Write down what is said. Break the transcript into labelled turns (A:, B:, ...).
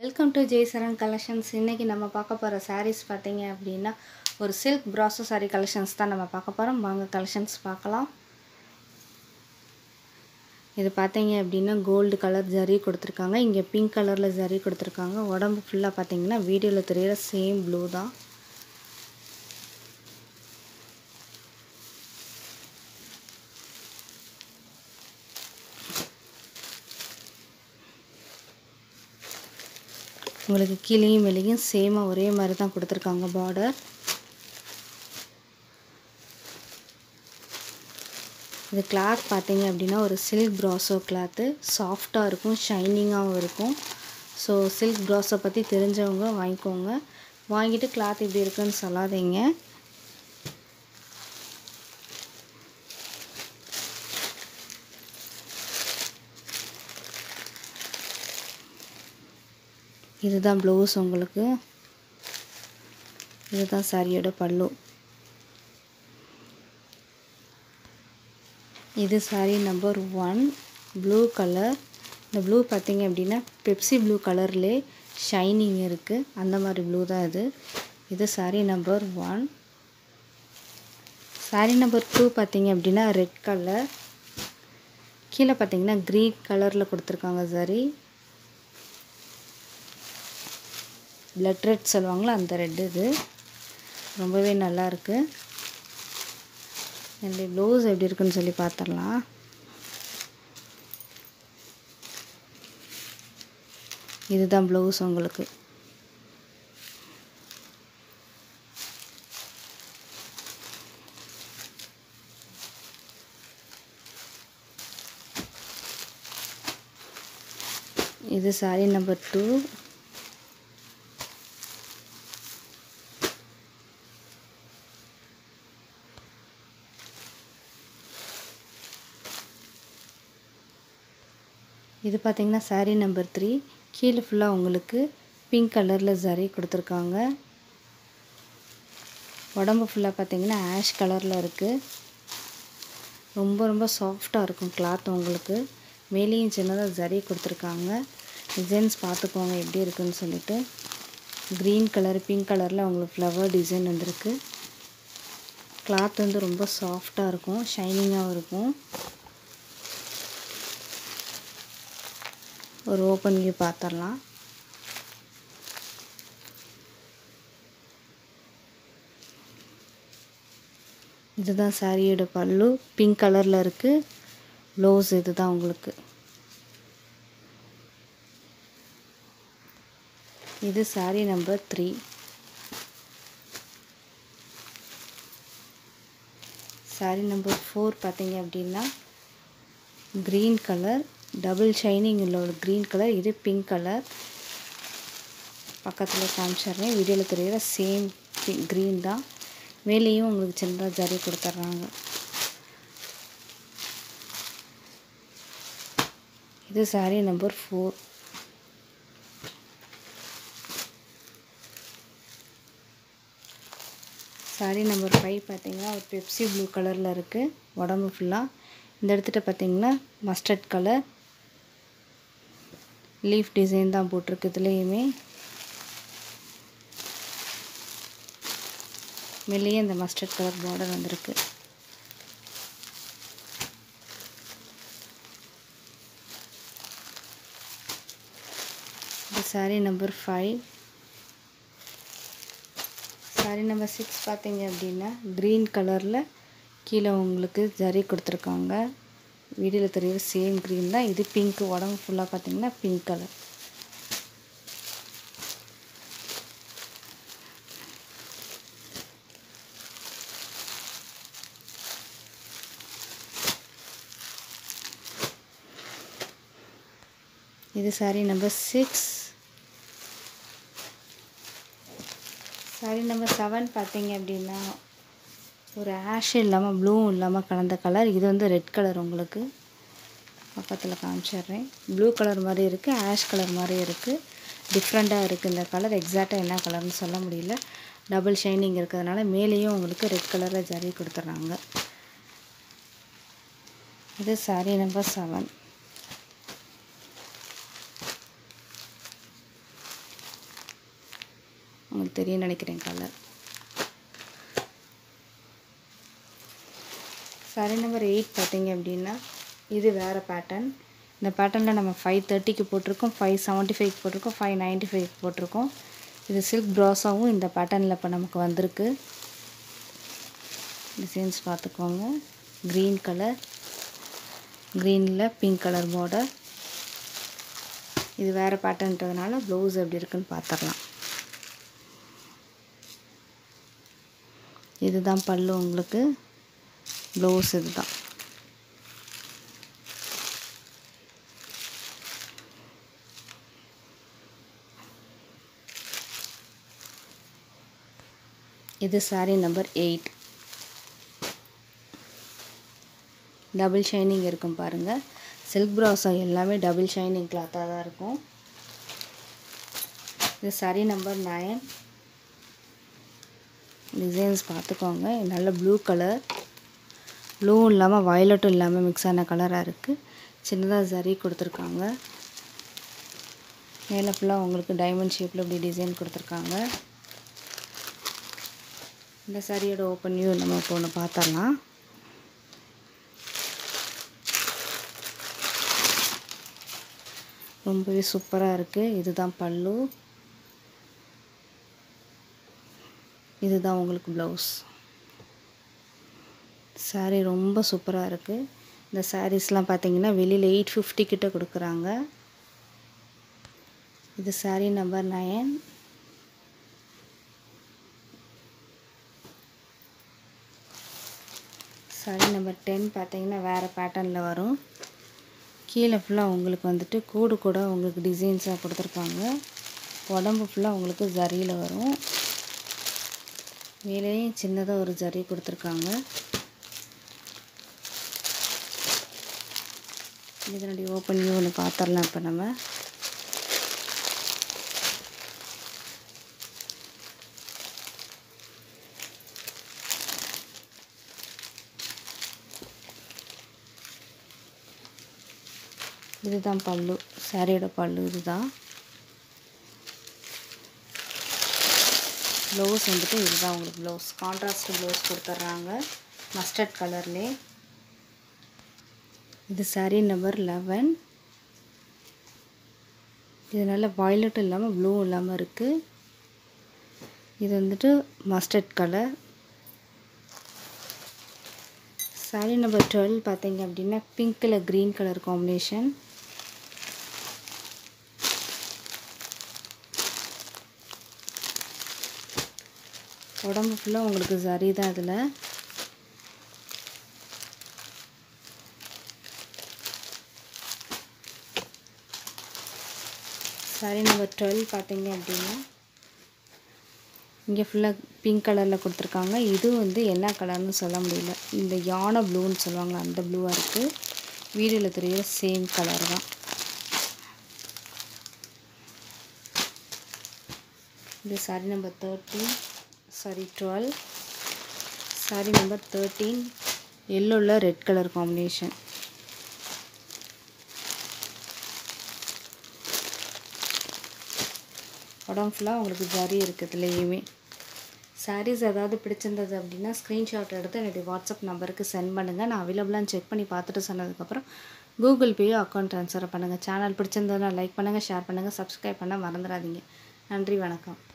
A: welcome to ஜெய்சரன் collections இன்றைக்கி நம்ம பார்க்க போகிற சாரீஸ் பார்த்தீங்க அப்படின்னா ஒரு சில்க் ப்ராசோ சாரீ கலெக்ஷன்ஸ் தான் நம்ம பார்க்க போகிறோம் வாங்க கலெக்ஷன்ஸ் பார்க்கலாம் இது பார்த்தீங்க அப்படின்னா கோல்டு கலர் ஜரி கொடுத்துருக்காங்க இங்கே பிங்க் கலரில் ஜரி கொடுத்துருக்காங்க உடம்பு ஃபுல்லாக பார்த்தீங்கன்னா வீடியோவில் தெரியிற சேம் ப்ளூ தான் உங்களுக்கு கீழேயும் வெளியும் சேமாக ஒரே மாதிரி தான் கொடுத்துருக்காங்க பார்டர் இது கிளாத் பார்த்தீங்க அப்படின்னா ஒரு சில்க் ப்ராசோ கிளாத்து சாஃப்டாக இருக்கும் ஷைனிங்காகவும் இருக்கும் ஸோ சில்க் ப்ராஸோ பற்றி தெரிஞ்சவங்க வாங்கிக்கோங்க வாங்கிட்டு கிளாத் இப்படி இருக்குன்னு சொல்லாதீங்க இதுதான் ப்ளவுஸ் உங்களுக்கு இதுதான் சாரியோட பல்லு இது sari number one blue colour இந்த ப்ளூ பார்த்தீங்க அப்படின்னா பெப்சி ப்ளூ கலர்லே ஷைனிங் இருக்குது அந்த மாதிரி ப்ளூ தான் இது இது sari number one sari number two பார்த்தீங்க அப்படின்னா ரெட் கலர் கீழே பார்த்தீங்கன்னா க்ரீன் கலரில் கொடுத்துருக்காங்க சரி பிளட் ரெட் சொல்லுவாங்களோ அந்த ரெட் இது ரொம்பவே நல்லா இருக்கு என்னுடைய ப்ளவுஸ் எப்படி இருக்குன்னு சொல்லி பார்த்துடலாம் இதுதான் ப்ளவுஸ் உங்களுக்கு இது சாரி நம்பர் டூ இது பார்த்திங்கன்னா சாரீ நம்பர் த்ரீ கீழே ஃபுல்லாக உங்களுக்கு பிங்க் கலரில் சரி கொடுத்துருக்காங்க உடம்பு ஃபுல்லாக பார்த்திங்கன்னா ஆஷ் கலரில் இருக்குது ரொம்ப ரொம்ப சாஃப்டாக இருக்கும் கிளாத் உங்களுக்கு மேலேயும் சின்னதாக ஜரி கொடுத்துருக்காங்க டிசைன்ஸ் பார்த்துக்கோங்க எப்படி இருக்குன்னு சொல்லிட்டு க்ரீன் கலர் பிங்க் கலரில் உங்களுக்கு ஃப்ளவர் டிசைன் வந்திருக்கு கிளாத் வந்து ரொம்ப சாஃப்டாக இருக்கும் ஷைனிங்காகவும் இருக்கும் ஒரு ஓப்பன் வியூ பார்த்துடலாம் இதுதான் சாரியோட பல்லு பிங்க் கலரில் இருக்குது ப்ளவுஸ் இது தான் உங்களுக்கு இது sari number three sari number four பார்த்தீங்க அப்படின்னா க்ரீன் கலர் டபுள் ஷைனிங் உள்ள ஒரு க்ரீன் கலர் இது பிங்க் கலர் பக்கத்தில் காமிச்சிட்றேன் வீடியோவில் தெரிகிற சேம் பிங்க் க்ரீன் தான் மேலேயும் உங்களுக்கு சின்னதாக ஜரி கொடுத்துட்றாங்க இது sari number four sari number five பார்த்தீங்கன்னா ஒரு பெப்சி ப்ளூ கலரில் இருக்குது உடம்பு ஃபுல்லாக இந்த இடத்துல பார்த்தீங்கன்னா மஸ்டர்ட் கலர் லீஃப் டிசைன் தான் போட்டிருக்கு இதுலேயுமே மேலேயே இந்த மஸ்டர்ட் கலர் பார்டர் வந்திருக்கு இது sari number five sari number six பார்த்தீங்க அப்படின்னா க்ரீன் கலரில் கீழே உங்களுக்கு ஜரி கொடுத்துருக்காங்க வீடியோவில் தெரியுற சேம் க்ரீன் தான் இது பிங்க் உடம்பு ஃபுல்லாக பார்த்தீங்கன்னா பிங்க் கலர் இது sari number six sari number seven பார்த்தீங்க அப்படின்னா ஒரு ஆஷ் இல்லாமல் ப்ளூவும் இல்லாமல் கலந்த கலர் இது வந்து ரெட் கலர் உங்களுக்கு பக்கத்தில் காமிச்சிட்றேன் ப்ளூ கலர் மாதிரி இருக்குது ஆஷ் கலர் மாதிரி இருக்குது டிஃப்ரெண்ட்டாக இருக்குது இந்த கலர் எக்ஸாக்டாக என்ன கலர்னு சொல்ல முடியல டபுள் ஷைனிங் இருக்கிறதுனால மேலேயும் உங்களுக்கு ரெட் கலரில் ஜரி கொடுத்துட்றாங்க இது சாரி நம்பர் செவன் உங்களுக்கு தெரியும் நினைக்கிறேன் கலர் சாரி நம்பர் எயிட் பார்த்தீங்க அப்படின்னா இது வேறு பேட்டர்ன் இந்த பேட்டர்னில் நம்ம ஃபைவ் தேர்ட்டிக்கு போட்டிருக்கோம் ஃபைவ் செவன்ட்டி ஃபைவ்க்கு போட்டிருக்கோம் ஃபைவ் நைன்ட்டி ஃபைவ்க்கு போட்டிருக்கோம் இது சில்க் ப்ராஸாவும் இந்த பேட்டர்னில் இப்போ நமக்கு வந்திருக்கு டிசைன்ஸ் பார்த்துக்கோங்க க்ரீன் கலர் க்ரீனில் பிங்க் கலர் பார்டர் இது வேறு பேட்டர்ன்றதுனால ப்ளவுஸ் எப்படி இருக்குன்னு பார்த்துடலாம் இதுதான் பல்லு உங்களுக்கு ப்ளவுஸ் இதுதான் இது sari number eight double shining இருக்கும் பாருங்கள் சில்க் ப்ராஸா எல்லாமே டபுள் ஷைனிங் கிளாத்தாக தான் இருக்கும் இது சாரீ நம்பர் நயன் டிசைன்ஸ் பார்த்துக்கோங்க நல்ல ப்ளூ கலர் ப்ளூவும் இல்லாமல் வயலட்டும் இல்லாமல் மிக்ஸ் ஆன கலராக இருக்குது சின்னதாக சரி கொடுத்துருக்காங்க மேலே ஃபுல்லாக உங்களுக்கு டைமண்ட் ஷேப்பில் இப்படி டிசைன் கொடுத்துருக்காங்க இந்த சாரியோட ஓப்பன் வியூ நம்ம இப்போ ஒன்று பார்த்தரலாம் ரொம்பவே சூப்பராக இருக்குது இதுதான் பல்லு இதுதான் உங்களுக்கு ப்ளவுஸ் சாரீ ரொம்ப சூப்பராக இருக்குது இந்த சாரீஸ்லாம் பார்த்தீங்கன்னா வெளியில் எயிட் ஃபிஃப்டி கிட்ட கொடுக்குறாங்க இது sari number nine sari number ten பார்த்தீங்கன்னா வேறு பேட்டர்னில் வரும் கீழே ஃபுல்லாக உங்களுக்கு வந்துட்டு கூடு கூட உங்களுக்கு டிசைன்ஸாக கொடுத்துருக்காங்க உடம்பு ஃபுல்லாக உங்களுக்கு ஜரியில் வரும் மேலேயும் சின்னதாக ஒரு ஜரி கொடுத்துருக்காங்க இதனுடைய ஓப்பன் வியூ ஒன்று பார்த்துடலாம் இப்போ நம்ம இதுதான் பல்லு சாரியோட பல்லு இதுதான் ப்ளவுஸ் வந்துட்டு இதுதான் உங்களுக்கு ப்ளவுஸ் கான்ட்ராஸ்ட் ப்ளவுஸ் கொடுத்துட்றாங்க மஸ்டர்ட் கலர்லே இது சாரீ நம்பர் லெவன் இது நல்ல வயலட்டும் இல்லாமல் ப்ளூ இல்லாமல் இருக்குது இது வந்துட்டு mustard colour sari number twelve பார்த்தீங்க அப்படின்னா பிங்க்கில் க்ரீன் கலர் காம்பினேஷன் உடம்பு ஃபுல்லாக உங்களுக்கு சரி தான் இதில் சாரி நம்பர் டுவெல் பார்த்தீங்க அப்படின்னா இங்கே ஃபுல்லாக பிங்க் கலரில் கொடுத்துருக்காங்க இது வந்து என்ன கலர்னு சொல்ல முடியல இந்த யானை ப்ளூன்னு சொல்லுவாங்க அந்த ப்ளூவாக இருக்குது வீடியோவில் தெரியுற சேம் கலர் தான் இது sari number thirteen sari twelve sari number thirteen எல்லோவில் ரெட் கலர் காம்பினேஷன் உடம்பு ஃபுல்லாக உங்களுக்கு ஜரி இருக்குது இதுலேயுமே சாரீஸ் ஏதாவது பிடிச்சிருந்தது அப்படின்னா ஸ்க்ரீன்ஷாட் எடுத்து என்னுடைய வாட்ஸ்அப் நம்பருக்கு சென்ட் பண்ணுங்கள் நான் அவைலபிளான்னு செக் பண்ணி பார்த்துட்டு சொன்னதுக்கப்புறம் கூகுள் பேயோ அக்கௌண்ட் ட்ரான்ஸ்ஃபர் பண்ணுங்கள் சேனல் பிடிச்சிருந்ததுன்னா லைக் பண்ணுங்கள் ஷேர் பண்ணுங்கள் சப்ஸ்கிரைப் பண்ண மறந்துடாதீங்க நன்றி வணக்கம்